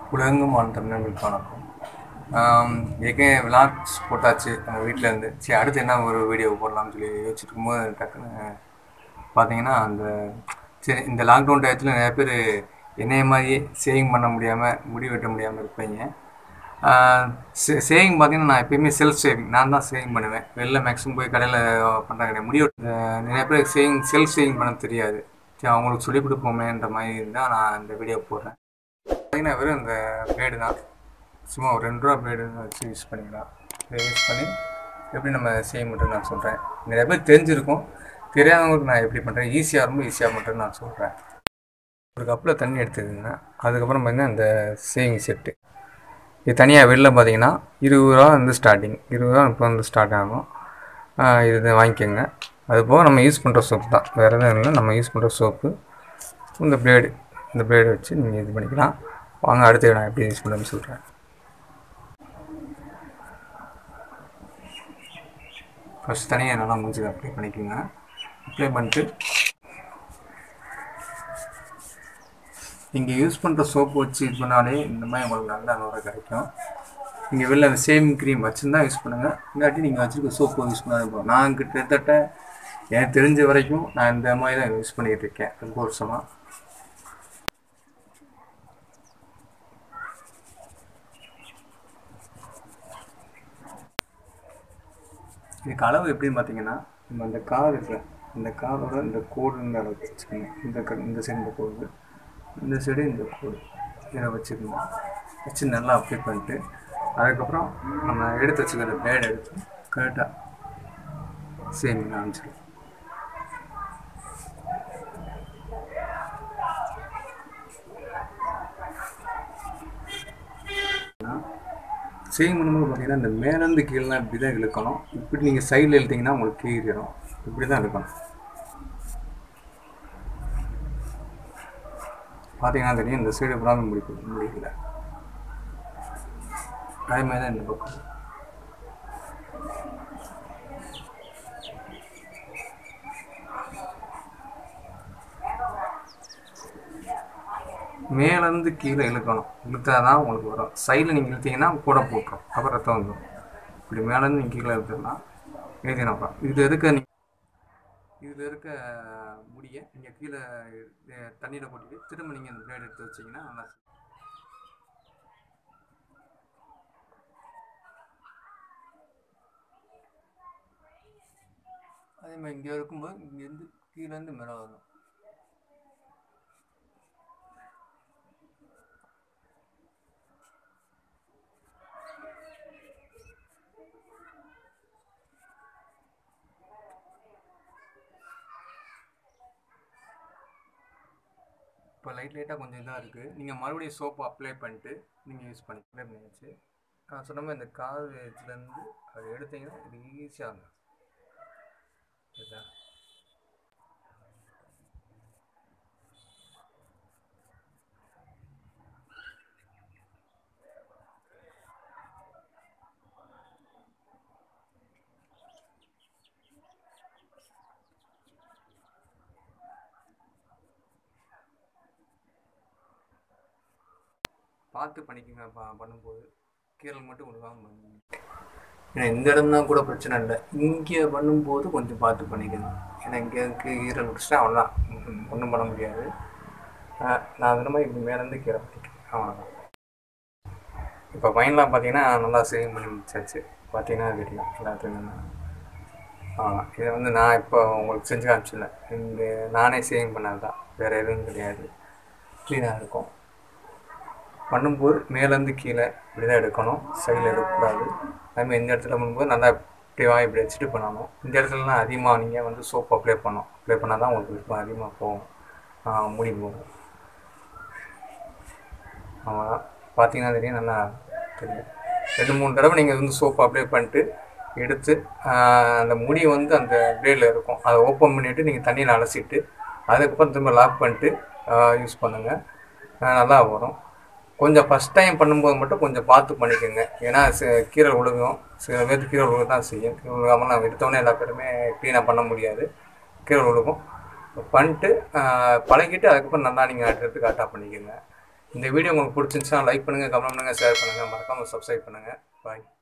உலகெங்கும் வாழ்ந்த தமிழர்களுக்கு வணக்கம் ஆம், ஏற்கனவே விளாக்ஸ் போட்டாச்சு வீட்டில் இருந்து சரி அடுத்து என்ன ஒரு வீடியோ போடலாம்னு சொல்லி யோசிச்சுட்டு இருக்கும்போது டக்குன்னு பார்த்தீங்கன்னா அந்த சரி இந்த லாக்டவுன் டயத்தில் நிறைய பேர் என்னைய மாதிரியே சேவிங் பண்ண முடியாமல் முடி வெட்ட முடியாமல் இருப்பீங்க சேவிங் பார்த்தீங்கன்னா நான் எப்பயுமே செல்ஃப் சேவிங் நான் தான் சேவிங் பண்ணுவேன் வெளில மேக்ஸிமம் போய் கடையில் பண்ணுறாங்க கிடையாது முடி வெட்ட நிறைய பேர் சேவிங் செல்ஃப் சேவிங் பண்ண தெரியாது சரி அவங்களுக்கு சொல்லிக் கொடுப்போமேன்ற மாதிரி இருந்தால் நான் இந்த வீடியோ போடுறேன் பார்த்தீங்கன்னா வெறும் இந்த பிளேடு தான் சும்மா ஒரு ரெண்டு ரூபா பிளேடு வச்சு யூஸ் பண்ணிக்கலாம் இதை யூஸ் பண்ணி எப்படி நம்ம செய்ய மட்டும் நான் சொல்கிறேன் நிறைய பேர் தெரிஞ்சிருக்கும் தெரியாதவங்களுக்கு நான் எப்படி பண்ணுறேன் ஈஸியாக ரொம்ப ஈஸியாக மட்டும் நான் சொல்கிறேன் ஒரு கப்பில் தண்ணி எடுத்துக்கோங்க அதுக்கப்புறம் பார்த்தீங்கன்னா இந்த சேவிங் செட்டு இது தனியாக வெளில பார்த்தீங்கன்னா இருபது ரூபா வந்து ஸ்டார்டிங் இருபது ரூபா இப்போ வந்து ஸ்டார்ட் ஆகும் ஆஹ் இது வாங்கிக்கோங்க அது போக நம்ம யூஸ் பண்ணுற சோப்பு தான் வேறு எதுவும் இல்லை நம்ம யூஸ் பண்ணுற சோப்பு இந்த பிளேடு இந்த பிளேடு வச்சு நீங்கள் இது பண்ணிக்கலாம் வாங்க அடுத்து நான் எப்படி யூஸ் பண்ணுறேன்னு சொல்கிறேன் ஃபஸ்ட் தனியாக நல்லா மூஞ்சி அப்ளை பண்ணிக்கோங்க அப்ளை பண்ணிட்டு நீங்கள் யூஸ் பண்ணுற சோப்பு வச்சு இது பண்ணாலே இந்த மாதிரி உங்களுக்கு நல்ல நுரை கிடைக்கும் நீங்கள் வெளில அந்த சேவிங் க்ரீம் வச்சுருந்தா யூஸ் பண்ணுங்கள் இல்லாட்டி நீங்கள் வச்சுருக்க சோப்பு யூஸ் பண்ணாலும் போதும் நான் கிட்டத்தட்ட எனக்கு தெரிஞ்ச வரைக்கும் நான் இந்த மாதிரி தான் யூஸ் பண்ணிகிட்டு இருக்கேன் ரொம்ப வருஷமாக இதுக்கு அளவு எப்படின்னு பார்த்தீங்கன்னா நம்ம அந்த கார் இருக்குல்ல இந்த காரோட இந்த கோடுன்ற அளவு வச்சுக்கோங்க இந்த க இந்த சைடு இந்த கோடு இந்த சைடு இந்த கோடு இதை வச்சுக்கோங்க வச்சு நல்லா அப்ளை பண்ணிட்டு அதுக்கப்புறம் நம்ம எடுத்து வச்சுக்கிற பேட் எடுத்து கரெக்டாக சேமிங்க ஆரம்பிச்சிடும் சேவிங் பண்ணும்போது பார்த்தீங்கன்னா இந்த மேலேருந்து கீழெலாம் இப்படி தான் இழுக்கணும் இப்படி நீங்கள் சைடில் இழுத்தீங்கன்னா உங்களுக்கு கீறிடும் இப்படி தான் இழுக்கணும் பார்த்தீங்கன்னா தெரியும் இந்த சைடு ப்ராப்ளம் முடிக்க முடியல அதே மாதிரி தான் இந்த பக்கம் மேலேருந்து கீழே இழுக்கணும் இழுத்தா தான் உங்களுக்கு வரும் சைடில் நீங்கள் இழுத்தீங்கன்னா கூட போட்டுரும் அப்புறம் ரத்தம் வந்துடும் இப்படி மேலேருந்து நீங்கள் கீழே இழுத்துடலாம் எழுதினா அப்புறம் இது எதுக்க நீ இதில் இருக்க முடியை நீங்கள் கீழே தண்ணியில் போட்டுட்டு திரும்ப நீங்கள் அந்த பிளேட் எடுத்து வச்சிங்கன்னா நல்லா அதே மாதிரி இங்கே இருக்கும்போது இங்கேருந்து கீழேருந்து மேலே வரும் இப்போ லைட் லைட்டாக கொஞ்சம் இதாக இருக்குது நீங்கள் மறுபடியும் சோப்பு அப்ளை பண்ணிட்டு நீங்கள் யூஸ் பண்ணி அப்ளை பண்ணியாச்சு நான் சொன்ன மாதிரி இந்த கால் இதுலேருந்து அதை எடுத்தீங்கன்னா இது ஈஸியாக இருக்கும் சரிதா பார்த்து பண்ணிக்கோங்க ப பண்ணும்போது கீரல் மட்டும் விழுகாமல் பண்ணுங்க ஏன்னா இந்த இடம்னா கூட பிரச்சனை இல்லை இங்கே பண்ணும்போது கொஞ்சம் பார்த்து பண்ணிக்கணும் ஏன்னா இங்கே இருக்கு ஈரல் விட்டுச்சுன்னா அவ்வளோதான் ஒன்றும் பண்ண முடியாது ஆஹ் நான் அந்த மாதிரி இப்படி மேலேருந்து கீரை பண்ணிக்கிறேன் அவ்வளோதான் இப்போ ஃபைனலாக பார்த்தீங்கன்னா நல்லா சேவிங் பண்ணி முடிச்சாச்சு பார்த்தீங்கன்னா தெரியும் எல்லாத்துக்கும் ஆமாம் இதை வந்து நான் இப்போ உங்களுக்கு செஞ்சு காமிச்சிடல இந்த நானே சேவிங் பண்ணது தான் வேறு எதுவும் கிடையாது க்ளீனாக இருக்கும் பண்ணும்போது மேலேருந்து கீழே இப்படி தான் எடுக்கணும் சைடில் எடுக்கக்கூடாது அதுமாதிரி இந்த இடத்துல பண்ணும்போது நல்லா இப்படி வா இப்படி வச்சுட்டு பண்ணணும் இந்த இடத்துலலாம் அதிகமாக நீங்கள் வந்து சோப் அப்ளை பண்ணணும் அப்ளை பண்ணால் தான் உங்களுக்கு விருப்பம் அதிகமாக போகும் ஆஹ் முடி போகும் ஆமாம் பார்த்தீங்கன்னா தெரியும் நல்லா தெரியும் ரெண்டு மூணு தடவை நீங்கள் வந்து சோப்பு அப்ளை பண்ணிட்டு எடுத்து ஆஹ் அந்த முடி வந்து அந்த பிளேடில் இருக்கும் அதை ஓப்பன் பண்ணிவிட்டு நீங்கள் தண்ணியில் அலசிட்டு அதுக்கப்புறம் திரும்ப லாக் பண்ணிட்டு யூஸ் பண்ணுங்கள் நல்லா வரும் கொஞ்சம் ஃபஸ்ட் டைம் பண்ணும்போது மட்டும் கொஞ்சம் பார்த்து பண்ணிக்கோங்க ஏன்னா சி- கீரல் விழுகும் சில பேருக்கு கீரல் விழுக தான் செய்யும் கீரல் விழுகாமல் நான் எடுத்தோடனே எல்லா பேருமே க்ளீனாக பண்ண முடியாது கீரல் விழுகும் பண்ணிட்டு ஆஹ் பழகிட்டு அதுக்கப்புறம் நல்லா நீங்கள் அடுத்தடுத்து கரெக்டாக பண்ணிக்கோங்க இந்த வீடியோ உங்களுக்கு பிடிச்சிருந்துச்சுன்னா லைக் பண்ணுங்கள் கமெண்ட் பண்ணுங்கள் ஷேர் பண்ணுங்கள் மறக்காமல் சப்ஸ்கிரைப் பண்ணுங்கள் பாய்